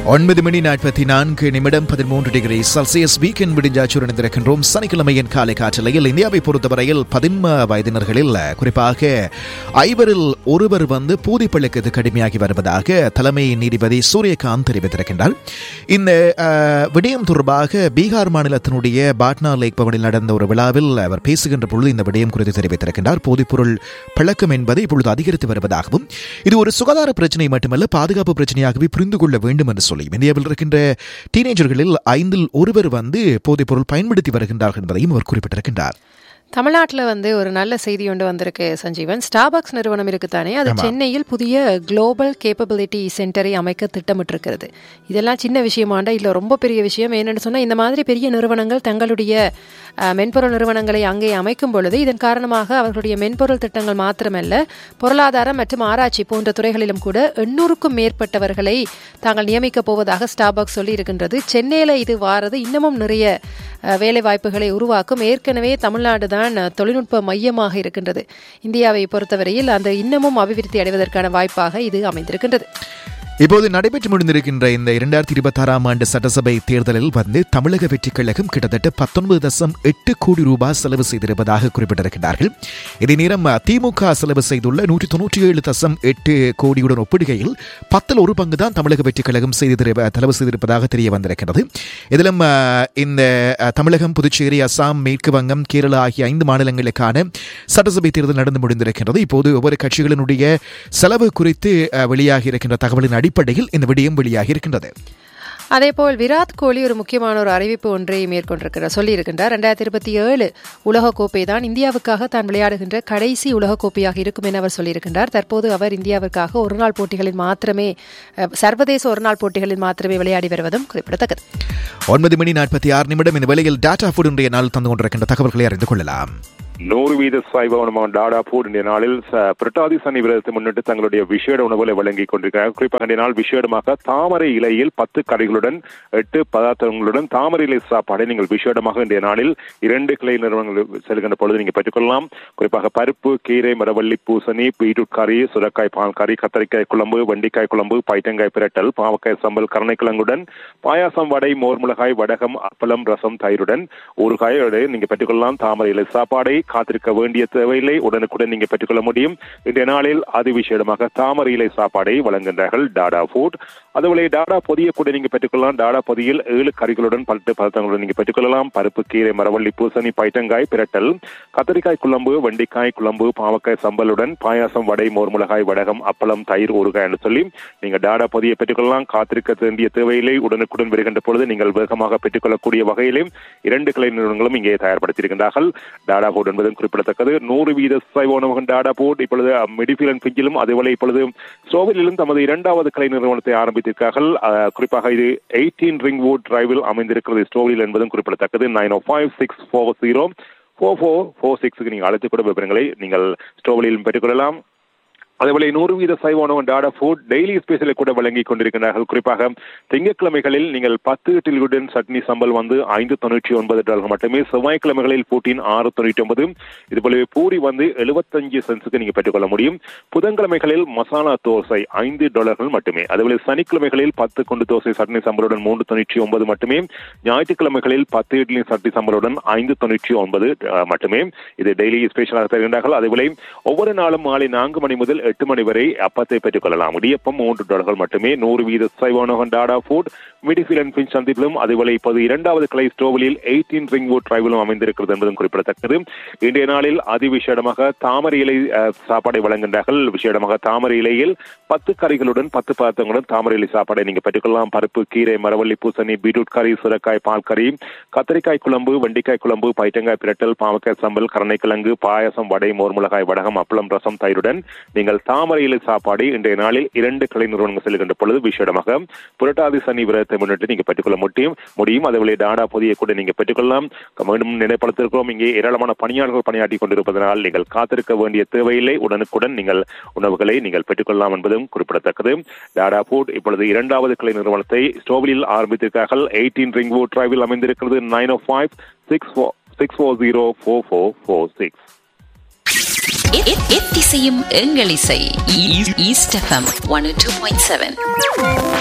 ஒன்பது மணி நாற்பத்தி நான்கு நிமிடம் பதிமூன்று டிகிரி செல்சியஸ் வீக்கெண்ட் விடிஞ்சாச்சு இணைந்திருக்கின்றோம் சனிக்கிழமையின் காலை காற்றலையில் இந்தியாவை பொறுத்தவரையில் பதின்ம வயதினர்களில் குறிப்பாக ஐவரில் ஒருவர் வந்து பூதிப்பழுக்கு கடுமையாகி வருவதாக தலைமை நீதிபதி சூரியகாந்த் தெரிவித்திருக்கின்றார் இந்த அஹ், விடயம் தொடர்பாக பீகார் மாநிலத்தினுடைய பாட்னா லேக் பவனில் நடந்த ஒரு விழாவில் அவர் பேசுகின்ற பொழுது இந்த விடயம் குறித்து தெரிவித்திருக்கின்றார் போதைப்பொருள் பழக்கம் என்பது இப்பொழுது அதிகரித்து வருவதாகவும் இது ஒரு சுகாதார பிரச்சனை மட்டுமல்ல பாதுகாப்பு பிரச்சனையாகவே புரிந்து கொள்ள வேண்டும் என்று சொல்லி இந்தியாவில் இருக்கின்ற டீனேஜர்களில் ஐந்தில் ஒருவர் வந்து போதைப்பொருள் பயன்படுத்தி வருகின்றார்கள் என்பதையும் அவர் குறிப்பிட்டிருக்கின்றார் தமிழ்நாட்டில் வந்து ஒரு நல்ல செய்தி ஒன்று வந்திருக்கு சஞ்சீவன் ஸ்டாபாக்ஸ் நிறுவனம் இருக்குதானே அது சென்னையில் புதிய குளோபல் கேப்பபிலிட்டி சென்டரை அமைக்க திட்டமிட்டிருக்கிறது இதெல்லாம் சின்ன விஷயமாண்டா இல்லை ரொம்ப பெரிய விஷயம் என்னன்னு சொன்னால் இந்த மாதிரி பெரிய நிறுவனங்கள் தங்களுடைய அஹ், மென்பொருள் நிறுவனங்களை அங்கே அமைக்கும் பொழுது இதன் காரணமாக அவர்களுடைய மென்பொருள் திட்டங்கள் மாத்திரமல்ல பொருளாதாரம் மற்றும் ஆராய்ச்சி போன்ற துறைகளிலும் கூட எண்ணூறுக்கும் மேற்பட்டவர்களை தாங்கள் நியமிக்கப் போவதாக ஸ்டாபாக்ஸ் சொல்லி இருக்கின்றது சென்னையில் இது வாரது இன்னமும் நிறைய அஹ், வேலை வாய்ப்புகளை உருவாக்கும் ஏற்கனவே தமிழ்நாடு தான் அஹ், தொழில்நுட்ப மையமாக இருக்கின்றது இந்தியாவை பொறுத்தவரையில் அந்த இன்னமும் அபிவிருத்தி அடைவதற்கான வாய்ப்பாக இது அமைந்திருக்கின்றது இப்போது நடைபெற்று முடிந்திருக்கின்ற இந்த இரண்டாயிரத்தி இருபத்தி ஆறாம் ஆண்டு சட்டசபை தேர்தலில் வந்து தமிழக வெற்றிக் கழகம் கிட்டத்தட்ட பத்தொன்பது தசம் எட்டு கோடி ரூபாய் செலவு செய்திருப்பதாக குறிப்பிட்டிருக்கிறார்கள் இதே நேரம் திமுக செலவு செய்துள்ள நூற்றி தொன்னூற்றி ஏழு தசம் எட்டு கோடியுடன் ஒப்பிடுகையில் பத்தில் ஒரு பங்கு தான் தமிழக வெற்றிக் கழகம் செய்திரு செலவு செய்திருப்பதாக தெரிய வந்திருக்கிறது இதிலும் அஹ், இந்த அஹ், தமிழகம் புதுச்சேரி அசாம் மேற்கு வங்கம் கேரளா ஆகிய ஐந்து மாநிலங்களுக்கான சட்டசபை தேர்தல் நடந்து முடிந்திருக்கிறது இப்போது ஒவ்வொரு கட்சிகளினுடைய செலவு குறித்து அஹ், வெளியாகி இருக்கின்ற தகவலின் அடிப்படையில் இந்த விடயம் வெளியாகி இருக்கின்றது அதேபோல் விராட் கோலி ஒரு முக்கியமான ஒரு அறிவிப்பு ஒன்றை மேற்கொண்டிருக்கிறார் சொல்லியிருக்கின்றார் ரெண்டாயிரத்தி இருபத்தி ஏழு உலகக்கோப்பை தான் இந்தியாவுக்காக தான் விளையாடுகின்ற கடைசி உலகக்கோப்பையாக இருக்கும் என அவர் சொல்லியிருக்கின்றார் தற்போது அவர் இந்தியாவுக்காக ஒருநாள் போட்டிகளில் மாத்திரமே அஹ், சர்வதேச ஒருநாள் போட்டிகளில் மாத்திரமே விளையாடி வருவதும் குறிப்பிடத்தக்கது ஒன்பது மணி நாற்பத்தி ஆறு நிமிடம் இந்த வேளையில் டாடா ஃபுட் இன்றைய நாள் தந்து கொண்டிருக்கின்ற தகவல்களை அறிந்து கொள்ளலாம் நூறு வீத சாய்பவனமான டாடா ஃபுட் இன்றைய நாளில் ச- புரட்டாதி சனி விரதத்தை முன்னிட்டு தங்களுடைய விசேட உணவுகளை வழங்கிக் கொண்டிருக்கிறார் குறிப்பாக இன்றைய நாள் விசேடமாக தாமரை இலையில் பத்து கடைகளுடன் எட்டு பதார்த்தங்களுடன் தாமரை இலை சாப்பாடை நீங்கள் விசேடமாக இன்றைய நாளில் இரண்டு கிளை நிறுவனங்கள் செல்கின்ற பொழுது நீங்கள் பெற்றுக்கொள்ளலாம் குறிப்பாக பருப்பு கீரை மரவள்ளி பூசணி பீட்ரூட் கறி சுரக்காய் பால் கறி கத்தரிக்காய் குழம்பு வெண்டிக்காய் குழம்பு பைத்தங்காய் பிரட்டல் பாவக்காய் சம்பல் கருணைக்கிழங்குடன் பாயாசம் வடை மோர் மிளகாய் வடகம் அப்பளம் ரசம் தயிருடன் ஊறுகாயோடு நீங்க பெற்றுக்கொள்ளலாம் தாமரை இலை சாப்பாடை காத்திருக்க வேண்டிய தேவையில்லை உடனுக்குடன் நீங்க பெற்றுக்கொள்ள முடியும் இன்றைய நாளில் அதிவிசேடமாக தாமரை இலை சாப்பாடை வழங்குகின்றார்கள் டாடா ஃபுட் அதுபோல டாடா பொதியை கூட நீங்க பெற்றுக்கொள்ளலாம் டாடா பொதியில் ஏழு கறிகளுடன் பல்ட்டு பதார்த்தங்களுடன் நீங்க பெற்றுக்கொள்ளலாம் பருப்பு கீரை மரவள்ளி பூசணி பைத்தங்காய் பிரட்டல் கத்தரிக்காய் குழம்பு வெண்டிக்காய் குழம்பு பாவக்காய் சம்பலுடன் பாயாசம் வடை மோர் மிளகாய் வடகம் அப்பளம் தயிர் ஊறுகாய் என்று சொல்லி நீங்க டாடா பொதியை பெற்றுக்கொள்ளலாம் காத்திருக்க வேண்டிய தேவையில்லை உடனுக்குடன் வருகின்ற பொழுது நீங்கள் வேகமாக பெற்றுக்கொள்ளக்கூடிய வகையிலே இரண்டு கிளை நிறுவனங்களும் இங்கே தயார்படுத்தியிருக்கின்றார்கள் டாடா போர்டு என்பதும் குறிப்பிடத்தக்கது நூறு வீத சைவ உணவகம் டாடா போர்டு இப்பொழுது மெடிஃபில் அண்ட் பிஞ்சிலும் அதேபோல இப்பொழுது ஸ்டோவிலும் தமது இரண்டாவது கிளை நிறுவனத்தை ஆரம்பித்திருக்கிறார்கள் அஹ், குறிப்பாக இது எயிட்டீன் ரிங் வுட் டிரைவில் அமைந்திருக்கிறது ஸ்டோவில் என்பதும் குறிப்பிடத்தக்கது nine O five six four zero four four four சிக்ஸுக்கு நீங்கள் அழைத்து கூட விவரங்களை நீங்கள் ஸ்டோவலிலும் பெற்றுக்கொள்ளலாம் அதேபோல நூறு வீத சைவ உணவு டாடா ஃபுட் டெய்லி ஸ்பெஷலை கூட வழங்கி கொண்டிருக்கிறார்கள் குறிப்பாக திங்கட்கிழமைகளில் நீங்கள் பத்து டில்குடன் சட்னி சம்பல் வந்து ஐந்து தொண்ணூற்றி ஒன்பது டாலர் மட்டுமே செவ்வாய்க்கிழமைகளில் போட்டின் ஆறு தொண்ணூற்றி ஒன்பது இதுபோலவே பூரி வந்து எழுபத்தஞ்சு சென்ஸுக்கு நீங்க பெற்றுக்கொள்ள முடியும் புதன்கிழமைகளில் மசாலா தோசை ஐந்து டாலர்கள் மட்டுமே அதுபோல சனிக்கிழமைகளில் பத்து கொண்டு தோசை சட்னி சம்பளுடன் மூன்று தொண்ணூற்றி ஒன்பது மட்டுமே ஞாயிற்றுக்கிழமைகளில் பத்து இட்லி சட்னி சம்பளுடன் ஐந்து தொண்ணூற்றி ஒன்பது அஹ், மட்டுமே இது டெய்லி ஸ்பெஷலாக தருகின்றார்கள் அதுபோல ஒவ்வொரு நாளும் மாலை நான்கு மணி முதல் எட்டு மணி வரை அப்பத்தை பெற்றுக் கொள்ளலாம் இடியப்பம் மூன்று டாலர்கள் மட்டுமே நூறு வீத சைவானோகன் டாடா ஃபுட் மிடிஃபில் அண்ட் பின் சந்திப்பிலும் அதுபோல இப்போது இரண்டாவது கிளை ஸ்டோவலில் எயிட்டீன் ரிங் வுட் டிரைவிலும் அமைந்திருக்கிறது என்பதும் குறிப்பிடத்தக்கது இன்றைய நாளில் அதிவிசேடமாக தாமரை இலை அஹ், சாப்பாடை வழங்குகின்றார்கள் விசேடமாக தாமரை இலையில் பத்து கறிகளுடன் பத்து பதார்த்தங்களுடன் தாமரை இலை சாப்பாடை நீங்க பெற்றுக்கொள்ளலாம் பருப்பு கீரை மரவள்ளி பூசணி பீட்ரூட் கறி சுரக்காய் பால் கறி கத்தரிக்காய் குழம்பு வெண்டிக்காய் குழம்பு பைத்தங்காய் பிரட்டல் பாவக்காய் சம்பல் கருணைக்கிழங்கு பாயாசம் வடை மோர் மிளகாய் வடகம் அப்பளம் ரசம் தயிருடன் நீங்கள் தாமரை இலை சாப்பாடு இன்றைய நாளில் இரண்டு கிளை நிறுவனங்கள் செல்கின்ற பொழுது விசேடமாக புரட்டாதி சனி விரதத்தை முன்னிட்டு நீங்க பெற்றுக்கொள்ள முடியும் முடியும் அதுபோல டாடா பொதியை கூட நீங்க பெற்றுக்கொள்ளலாம் மீண்டும் நினைப்படுத்திருக்கிறோம் இங்கே ஏராளமான பணியாளர்கள் பணியாற்றி கொண்டிருப்பதனால் நீங்கள் காத்திருக்க வேண்டிய தேவையில்லை உடனுக்குடன் நீங்கள் உணவுகளை நீங்கள் பெற்றுக்கொள்ளலாம் என்பதும் குறிப்பிடத்தக்கது டாடா ஃபுட் இப்பொழுது இரண்டாவது கிளை நிறுவனத்தை ஸ்டோவிலில் ஆரம்பித்திருக்கார்கள் எயிட்டீன் ரிங் வுட் டிரைவில் அமைந்திருக்கிறது nine O five six four six four zero four four four six எத்திசையும் எங்கள் இசை east FM one two point seven